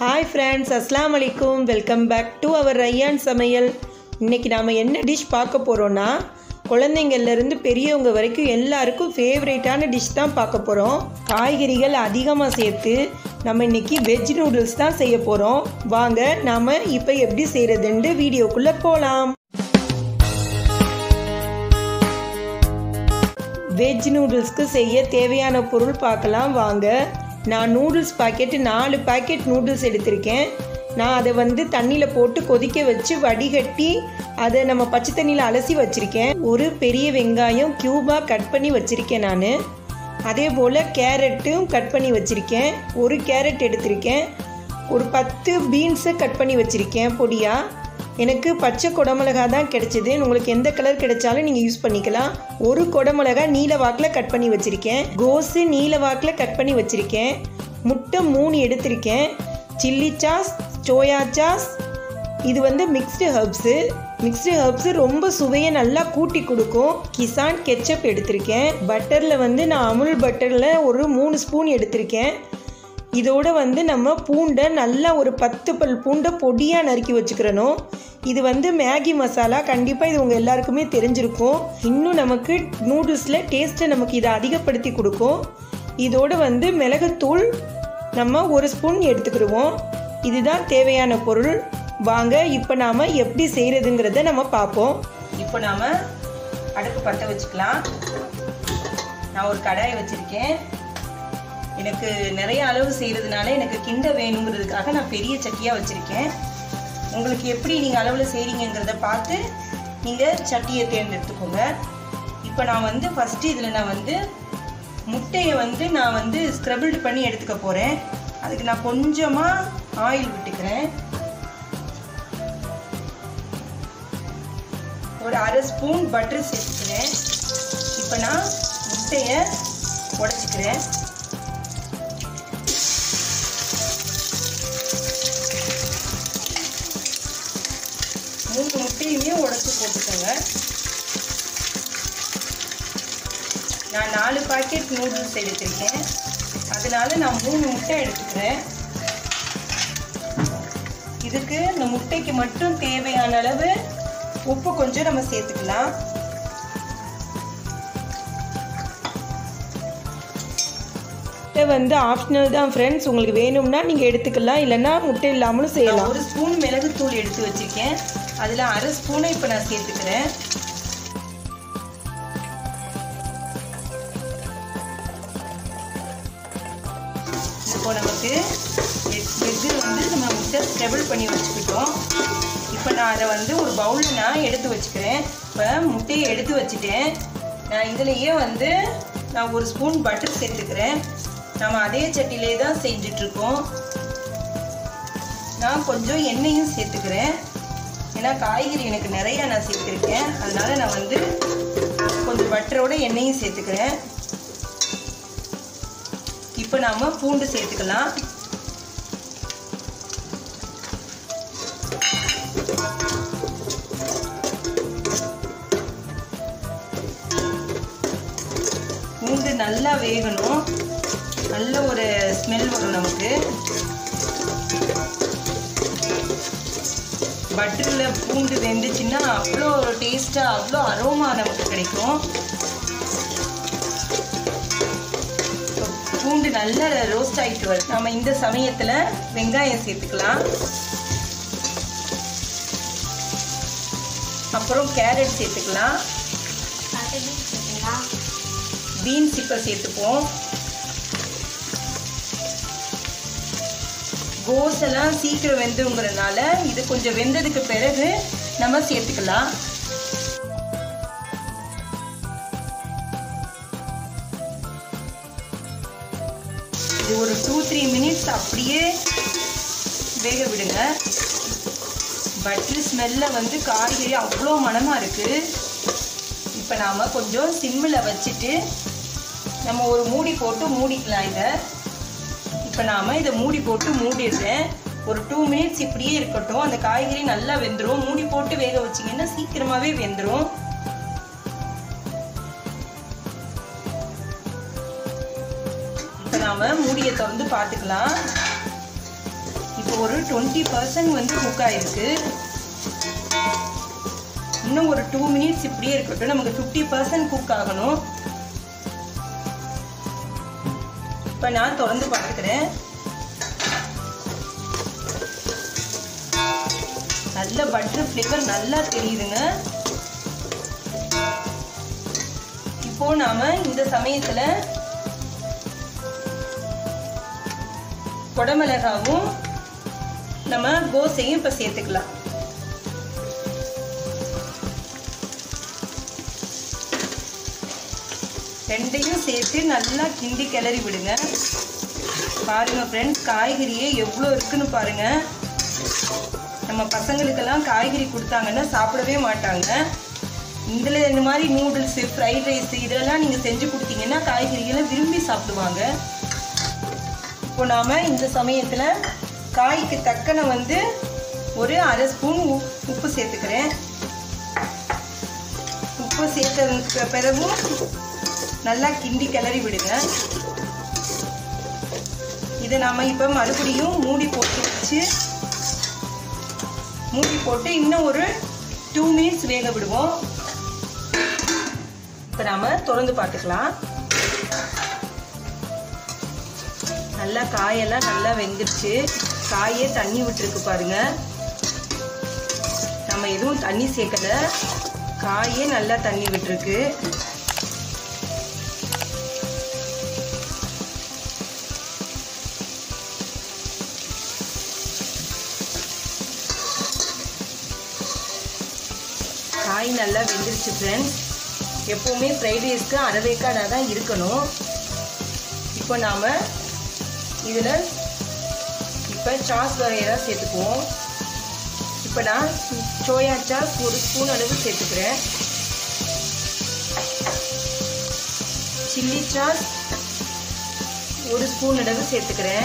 hi friends அஸ்லாம் வலைக்கும் welcome back to our Rayyan சமையல் இன்றைக்கி நாம் என்ன டிஷ் பார்க்க போகிறோன்னா குழந்தைங்கள்லேருந்து பெரியவங்க வரைக்கும் எல்லாருக்கும் ஃபேவரேட்டான டிஷ் தான் பார்க்க போகிறோம் காய்கறிகள் அதிகமாக சேர்த்து நம்ம இன்றைக்கி வெஜ் நூடுல்ஸ் தான் செய்ய போகிறோம் வாங்க நாம் இப்போ எப்படி செய்கிறதுன்ட்டு வீடியோக்குள்ளே போகலாம் வெஜ் நூடுல்ஸ்க்கு செய்ய தேவையான பொருள் பார்க்கலாம் வாங்க நான் நூடுல்ஸ் பாக்கெட்டு நாலு பாக்கெட் நூடுல்ஸ் எடுத்திருக்கேன் நான் அதை வந்து தண்ணியில் போட்டு கொதிக்க வச்சு வடிகட்டி அதை நம்ம பச்சை தண்ணியில் அலசி வச்சுருக்கேன் ஒரு பெரிய வெங்காயம் க்யூபாக கட் பண்ணி வச்சுருக்கேன் நான் அதே போல் கேரட்டும் கட் பண்ணி வச்சுருக்கேன் ஒரு கேரட் எடுத்திருக்கேன் ஒரு பத்து பீன்ஸை கட் பண்ணி வச்சுருக்கேன் பொடியாக எனக்கு பச்சை குடமிளகா தான் கிடைச்சிது உங்களுக்கு எந்த கலர் கிடைச்சாலும் நீங்கள் யூஸ் பண்ணிக்கலாம் ஒரு குடமிளகா நீல வாக்கில் கட் பண்ணி வச்சுருக்கேன் கோஸு நீல வாக்கில் கட் பண்ணி வச்சுருக்கேன் முட்டை மூணு எடுத்திருக்கேன் சில்லி சாஸ் சோயா சாஸ் இது வந்து மிக்ஸ்டு ஹர்ப்ஸு மிக்ஸ்டு ஹர்ப்ஸு ரொம்ப சுவையை நல்லா கூட்டி கொடுக்கும் கிசான் கெச்சப் எடுத்திருக்கேன் பட்டரில் வந்து நான் அமுல் பட்டரில் ஒரு மூணு ஸ்பூன் எடுத்திருக்கேன் இதோட வந்து நம்ம பூண்டை நல்லா ஒரு பத்து பல் பூண்டை பொடியாக நறுக்கி வச்சுக்கிறணும் இது வந்து மேகி மசாலா கண்டிப்பாக இது உங்கள் எல்லாருக்குமே தெரிஞ்சிருக்கும் இன்னும் நமக்கு நூடுல்ஸில் டேஸ்ட்டை நமக்கு இதை அதிகப்படுத்தி கொடுக்கும் இதோட வந்து மிளகுத்தூள் நம்ம ஒரு ஸ்பூன் எடுத்துக்கிடுவோம் இதுதான் தேவையான பொருள் வாங்க இப்போ நாம் எப்படி செய்கிறதுங்கிறத நம்ம பார்ப்போம் இப்போ நாம் அடுப்பு பற்ற வச்சுக்கலாம் நான் ஒரு கடாயை வச்சுருக்கேன் எனக்கு நிறைய அளவு செய்கிறதுனால எனக்கு கிண்ட வேணுங்கிறதுக்காக நான் பெரிய சட்டியாக வச்சுருக்கேன் உங்களுக்கு எப்படி நீங்கள் அளவில் செய்கிறீங்கிறத பார்த்து நீங்கள் சட்டியை தேர்ந்தெடுத்துக்கோங்க இப்போ நான் வந்து ஃபஸ்ட்டு இதில் நான் வந்து முட்டையை வந்து நான் வந்து ஸ்க்ரபிள்டு பண்ணி எடுத்துக்க போகிறேன் அதுக்கு நான் கொஞ்சமாக ஆயில் விட்டுக்கிறேன் ஒரு அரை ஸ்பூன் பட்டர் சேர்த்துக்கிறேன் இப்போ நான் முட்டையை உடச்சிக்கிறேன் மூணு முட்டையுமே உடச்சி போட்டுக்கோங்க நான் நாலு பாக்கெட் நூடுல்ஸ் எடுத்திருக்கேன் அதனால நான் மூணு முட்டை எடுத்துக்கிறேன் இதுக்கு இந்த முட்டைக்கு மட்டும் தேவையான அளவு உப்பு கொஞ்சம் நம்ம சேர்த்துக்கலாம் முட்டை வந்து ஆப்ஷனல் தான் ஃப்ரெண்ட்ஸ் உங்களுக்கு வேணும்னா நீங்கள் எடுத்துக்கலாம் இல்லைன்னா முட்டை இல்லாமலும் செய்யலாம் ஒரு ஸ்பூன் மிளகுத்தூள் எடுத்து வச்சுருக்கேன் அதில் அரை ஸ்பூனை இப்போ நான் சேர்த்துக்கிறேன் இப்போ நமக்கு எக்கு வந்து நம்ம முட்டை ஸ்டெபிள் பண்ணி வச்சுக்கிட்டோம் இப்போ நான் அதை வந்து ஒரு பவுலில் நான் எடுத்து வச்சுக்கிறேன் இப்போ முட்டையை எடுத்து வச்சுட்டேன் நான் இதுலேயே வந்து நான் ஒரு ஸ்பூன் பட்டர் சேர்த்துக்கிறேன் நம்ம அதே சட்டிலே தான் செஞ்சிட்ருக்கோம் நான் கொஞ்சம் எண்ணெயும் சேர்த்துக்கிறேன் ஏன்னா காய்கறி எனக்கு நிறையா நான் சேர்த்துருக்கேன் அதனால் நான் வந்து கொஞ்சம் பட்டரோட எண்ணெயும் சேர்த்துக்கிறேன் இப்போ நாம் பூண்டு சேர்த்துக்கலாம் பூண்டு நல்லா வேகணும் நல்ல ஒரு ஸ்மெல் வரும் நமக்கு பட்டரில் பூண்டு வெந்துச்சுன்னா அவ்வளோ டேஸ்ட்டாக அவ்வளோ அரோமா நமக்கு கிடைக்கும் பூண்டு நல்லா ரோஸ்ட் ஆகிட்டு வரும் நம்ம இந்த சமயத்தில் வெங்காயம் சேர்த்துக்கலாம் அப்புறம் கேரட் சேர்த்துக்கலாம் பீன்ஸ் இப்போ சேர்த்துப்போம் கோஸ் எல்லாம் சீக்கிரம் வெந்துங்கிறதுனால இது கொஞ்சம் வெந்ததுக்கு பிறகு நம்ம சேர்த்துக்கலாம் இது ஒரு டூ த்ரீ மினிட்ஸ் அப்படியே வேக விடுங்க பட்டர் ஸ்மெல்ல வந்து காய்கறி அவ்வளோ மனமாக இருக்குது இப்போ நாம் கொஞ்சம் சிம்மில் வச்சுட்டு நம்ம ஒரு மூடி போட்டு மூடிக்கலாம் இதை இப்போ நாம் இதை மூடி போட்டு மூடிடுறேன் ஒரு டூ மினிட்ஸ் இப்படியே இருக்கட்டும் அந்த காய்கறி நல்லா வெந்துடும் மூடி போட்டு வேக வச்சிங்கன்னா சீக்கிரமாகவே வெந்துடும் இப்போ நாம் மூடியை திறந்து பார்த்துக்கலாம் இப்போ ஒரு டுவெண்ட்டி பர்சன்ட் வந்து குக் ஆயிருக்கு இன்னும் ஒரு டூ மினிட்ஸ் இப்படியே இருக்கட்டும் நமக்கு ஃபிஃப்டி பர்சன்ட் குக் ஆகணும் இப்போ நான் திறந்து பார்த்துக்கிறேன் நல்ல பட்டர் ஃப்ளேவர் நல்லா தெரியுதுங்க இப்போ நாம இந்த சமயத்துல குடமிளகாவும் நம்ம கோசையும் இப்போ சேர்த்துக்கலாம் ரெண்டையும் சேர்த்து நல்லா கிண்டி கிளறி விடுங்க பாருங்க ஃப்ரெண்ட்ஸ் காய்கறியே எவ்வளோ இருக்குன்னு பாருங்க நம்ம பசங்களுக்கெல்லாம் காய்கறி கொடுத்தாங்கன்னா சாப்பிடவே மாட்டாங்க இதில் இந்த மாதிரி நூடுல்ஸு ஃப்ரைட் ரைஸ் இதெல்லாம் நீங்கள் செஞ்சு கொடுத்தீங்கன்னா காய்கறிகளை விரும்பி சாப்பிடுவாங்க இப்போ நாம் இந்த சமயத்தில் காய்க்கு தக்கன வந்து ஒரு அரை ஸ்பூன் உப்பு சேர்த்துக்கிறேன் உப்பு சேர்த்ததுக்கு பிறகும் நல்லா கிண்டி கிளறி விடுங்க இதை நாம் இப்போ மறுபடியும் மூடி போட்டு வச்சு மூடி போட்டு இன்னும் ஒரு டூ மினிட்ஸ் வேக விடுவோம் இப்போ நாம் திறந்து பார்த்துக்கலாம் நல்லா காயெல்லாம் நல்லா வெந்துருச்சு காயே தண்ணி விட்டுருக்கு பாருங்க நம்ம எதுவும் தண்ணி சேர்க்கல காயே நல்லா தண்ணி விட்டுருக்கு காய் நல்லா வெந்துருச்சு ஃப்ரெண்ட்ஸ் எப்போவுமே ஃப்ரைட் ரைஸ்க்கு அரைவேக்காடாக தான் இருக்கணும் இப்போ நாம் இதில் இப்போ சாஸ் வகையெல்லாம் சேர்த்துக்குவோம் இப்போ நான் சோயா சாஸ் ஒரு ஸ்பூன் அளவு சேர்த்துக்கிறேன் சில்லி சாஸ் ஒரு ஸ்பூன் அளவு சேர்த்துக்கிறேன்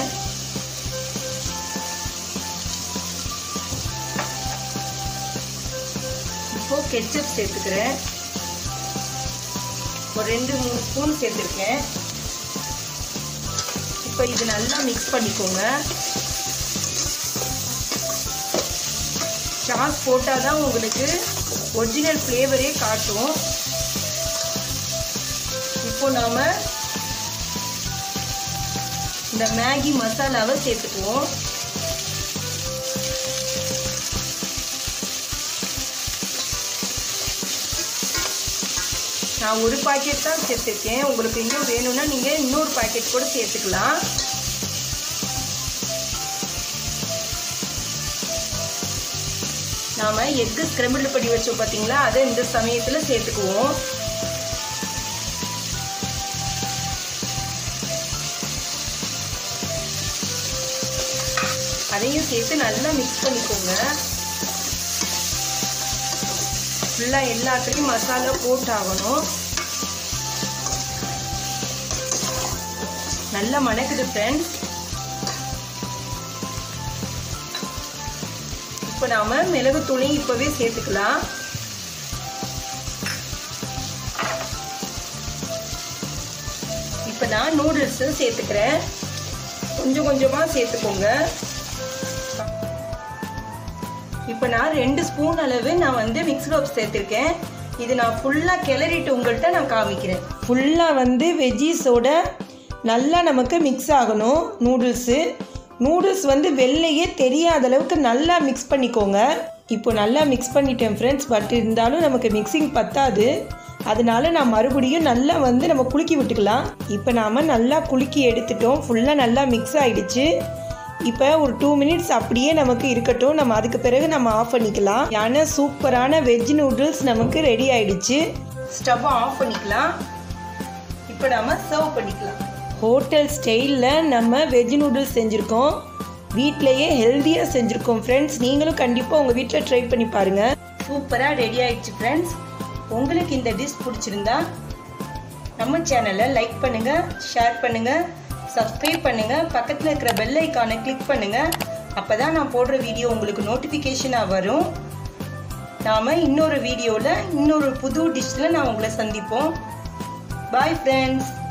இப்போ கெச்சப் சேர்த்துக்கிறேன் ஒரு ரெண்டு மூணு ஸ்பூன் சேர்த்துருக்கேன் இப்போ இது நல்லா மிக்ஸ் பண்ணிக்கோங்க சாஸ் போட்டால் தான் உங்களுக்கு ஒரிஜினல் ஃப்ளேவரே காட்டும் இப்போ நாம் இந்த மேகி மசாலாவை சேர்த்துக்குவோம் நான் ஒரு பாக்கெட் தான் சேர்த்துருக்கேன் உங்களுக்கு இன்னும் வேணும்னா நீங்கள் இன்னொரு பாக்கெட் கூட சேர்த்துக்கலாம் நாம் எக்கு ஸ்க்ரம்பிள் பண்ணி வச்சோம் பார்த்தீங்களா அதை இந்த சமயத்தில் சேர்த்துக்குவோம் அதையும் சேர்த்து நல்லா மிக்ஸ் பண்ணிக்கோங்க ஃபுல்லாக எல்லாத்துலேயும் மசாலா போட்டாகணும் நல்லா மணக்குது ஃப்ரெண்ட்ஸ் இப்போ நாம் மிளகுத்தூளையும் இப்போவே சேர்த்துக்கலாம் இப்போ நான் நூடுல்ஸும் சேர்த்துக்கிறேன் கொஞ்சம் கொஞ்சமாக சேர்த்துக்கோங்க இப்போ நான் ரெண்டு ஸ்பூன் அளவு நான் வந்து மிக்ஸ் ரோப் சேர்த்துருக்கேன் இது நான் ஃபுல்லாக கிளறிட்டு உங்கள்கிட்ட நான் காமிக்கிறேன் ஃபுல்லாக வந்து வெஜ்ஜீஸோட நல்லா நமக்கு மிக்ஸ் ஆகணும் நூடுல்ஸு நூடுல்ஸ் வந்து வெள்ளையே தெரியாத அளவுக்கு நல்லா மிக்ஸ் பண்ணிக்கோங்க இப்போ நல்லா மிக்ஸ் பண்ணிட்டேன் ஃப்ரெண்ட்ஸ் பட் இருந்தாலும் நமக்கு மிக்சிங் பத்தாது அதனால நான் மறுபடியும் நல்லா வந்து நம்ம குலுக்கி விட்டுக்கலாம் இப்போ நாம் நல்லா குலுக்கி எடுத்துட்டோம் ஃபுல்லாக நல்லா மிக்ஸ் ஆயிடுச்சு இப்போ ஒரு டூ மினிட்ஸ் அப்படியே நமக்கு இருக்கட்டும் நம்ம அதுக்கு பிறகு நம்ம ஆஃப் பண்ணிக்கலாம் ஏன்னா சூப்பரான வெஜ் நூடுல்ஸ் நமக்கு ரெடி ஆயிடுச்சு ஸ்டவ்வை ஆஃப் பண்ணிக்கலாம் இப்போ நம்ம சர்வ் பண்ணிக்கலாம் ஹோட்டல் ஸ்டைலில் நம்ம வெஜ் நூடுல்ஸ் செஞ்சுருக்கோம் வீட்டிலையே ஹெல்த்தியாக செஞ்சுருக்கோம் ஃப்ரெண்ட்ஸ் நீங்களும் கண்டிப்பாக உங்கள் வீட்டில் ட்ரை பண்ணி பாருங்கள் சூப்பராக ரெடி ஆயிடுச்சு ஃப்ரெண்ட்ஸ் உங்களுக்கு இந்த டிஷ் பிடிச்சிருந்தா நம்ம சேனலை லைக் பண்ணுங்கள் ஷேர் பண்ணுங்கள் சப்ஸ்கிரைப் பண்ணுங்கள் பக்கத்தில் இருக்கிற பெல் ஐக்கானை கிளிக் பண்ணுங்கள் அப்போ தான் நான் போடுற வீடியோ உங்களுக்கு நோட்டிஃபிகேஷனாக வரும் நாம் இன்னொரு வீடியோவில் இன்னொரு புது டிஷ்ஷில் நான் உங்களை சந்திப்போம் பாய் ஃப்ரெண்ட்ஸ்